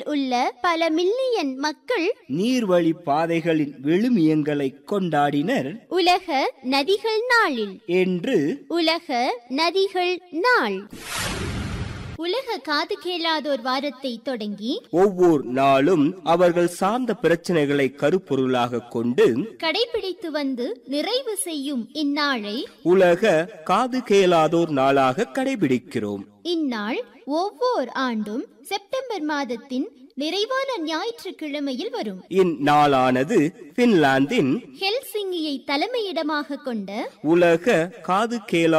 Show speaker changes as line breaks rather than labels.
உள்ள பல மில்லியன் மக்கள்
நீர்வழி பாதைகளின் விழுமியங்களை கொண்டாடினர்
உலக நதிகள் நாளில்
என்று
உலக நதிகள் நாள் உலக காது கேளாதோர் வாரத்தை தொடங்கி
ஒவ்வொரு நாளும் அவர்கள் சார்ந்த பிரச்சனைகளை கருப்பொருளாக கொண்டு
கடைபிடித்து வந்து நிறைவு செய்யும் இந்நாளை
உலக காது கேளாதோர் நாளாக கடைபிடிக்கிறோம்
இந்நாள் ஒவ்வொரு ஆண்டும் செப்டம்பர் மாதத்தின் நிறைவான ஞாயிற்றுக்கிழமையில் வரும்
இந்நாளானது பின்லாந்தின்
ஹெல்சிங்கியை தலைமையிடமாக கொண்ட
உலக காது கேளா